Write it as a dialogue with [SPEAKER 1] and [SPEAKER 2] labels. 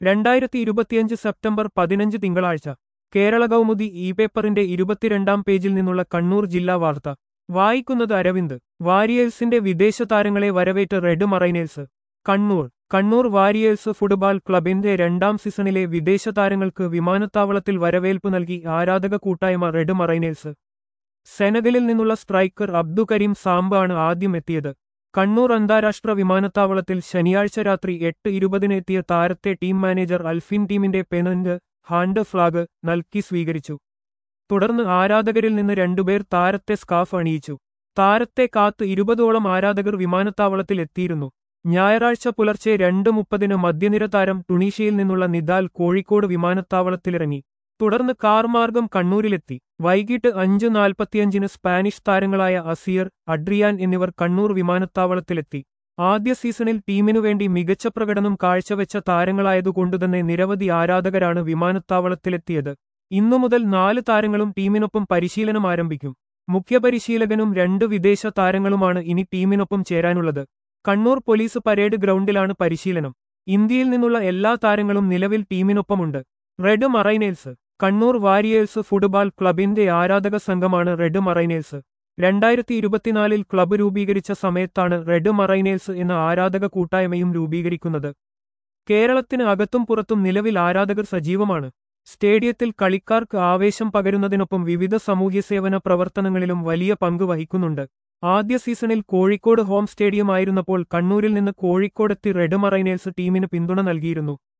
[SPEAKER 1] രണ്ടായിരത്തി ഇരുപത്തിയഞ്ച് സെപ്റ്റംബർ പതിനഞ്ച് തിങ്കളാഴ്ച കേരള കൗമുദി ഇ പേപ്പറിന്റെ ഇരുപത്തിരണ്ടാം പേജിൽ നിന്നുള്ള കണ്ണൂർ ജില്ലാ വാർത്ത വായിക്കുന്നത് അരവിന്ദ് വാരിയേഴ്സിന്റെ വിദേശ താരങ്ങളെ വരവേറ്റ Red mariner's Kannur Kannur warriors football ക്ലബിന്റെ രണ്ടാം സീസണിലെ വിദേശ താരങ്ങൾക്ക് വിമാനത്താവളത്തിൽ വരവേൽപ്പ് നൽകി ആരാധക കൂട്ടായ്മ റെഡ് മറൈനേഴ്സ് സെനഗലിൽ നിന്നുള്ള സ്ട്രൈക്കർ അബ്ദു കരീം സാംബ് ആണ് ആദ്യം എത്തിയത് കണ്ണൂർ അന്താരാഷ്ട്ര വിമാനത്താവളത്തിൽ ശനിയാഴ്ച രാത്രി എട്ട് ഇരുപതിന് എത്തിയ താരത്തെ ടീം മാനേജർ അൽഫിൻ ടീമിന്റെ പെനന്റ് ഹാൻഡ് ഫ്ളാഗ് നൽകി സ്വീകരിച്ചു തുടർന്ന് ആരാധകരിൽ നിന്ന് രണ്ടുപേർ താരത്തെ സ്കാഫ് അണിയിച്ചു താരത്തെ കാത്ത് ഇരുപതോളം ആരാധകർ വിമാനത്താവളത്തിൽ എത്തിയിരുന്നു ഞായറാഴ്ച പുലർച്ചെ രണ്ട് മുപ്പതിന് മധ്യനിര താരം ടുണീഷ്യയിൽ നിന്നുള്ള നിദാൽ കോഴിക്കോട് വിമാനത്താവളത്തിലിറങ്ങി തുടർന്ന് കാർ മാർഗം കണ്ണൂരിലെത്തി വൈകിട്ട് അഞ്ച് നാൽപ്പത്തിയഞ്ചിന് സ്പാനിഷ് താരങ്ങളായ അസിയർ അഡ്രിയാൻ എന്നിവർ കണ്ണൂർ വിമാനത്താവളത്തിലെത്തി ആദ്യ സീസണിൽ ടീമിനു വേണ്ടി മികച്ച പ്രകടനം കാഴ്ചവെച്ച താരങ്ങളായതുകൊണ്ടുതന്നെ നിരവധി ആരാധകരാണ് വിമാനത്താവളത്തിലെത്തിയത് ഇന്നു മുതൽ നാല് താരങ്ങളും ടീമിനൊപ്പം പരിശീലനം ആരംഭിക്കും മുഖ്യപരിശീലകനും രണ്ട് വിദേശ താരങ്ങളുമാണ് ഇനി ടീമിനൊപ്പം ചേരാനുള്ളത് കണ്ണൂർ പോലീസ് പരേഡ് ഗ്രൗണ്ടിലാണ് പരിശീലനം ഇന്ത്യയിൽ നിന്നുള്ള എല്ലാ താരങ്ങളും നിലവിൽ ടീമിനൊപ്പമുണ്ട് red mariner's Kannur warriors football ക്ലബിന്റെ ആരാധക സംഘമാണ് റെഡ് മറൈനേഴ്സ് രണ്ടായിരത്തി ഇരുപത്തിനാലിൽ ക്ലബ്ബ് രൂപീകരിച്ച സമയത്താണ് റെഡ് മറൈനേഴ്സ് എന്ന ആരാധക കൂട്ടായ്മയും രൂപീകരിക്കുന്നത് കേരളത്തിന് അകത്തും പുറത്തും നിലവിൽ ആരാധകർ സജീവമാണ് സ്റ്റേഡിയത്തിൽ കളിക്കാർക്ക് ആവേശം പകരുന്നതിനൊപ്പം വിവിധ സാമൂഹ്യസേവന പ്രവർത്തനങ്ങളിലും വലിയ പങ്ക് വഹിക്കുന്നുണ്ട് ആദ്യ സീസണിൽ കോഴിക്കോട് ഹോം സ്റ്റേഡിയം ആയിരുന്നപ്പോൾ കണ്ണൂരിൽ നിന്ന് കോഴിക്കോടെത്തി റെഡ് മറൈനേഴ്സ് ടീമിന് പിന്തുണ നൽകിയിരുന്നു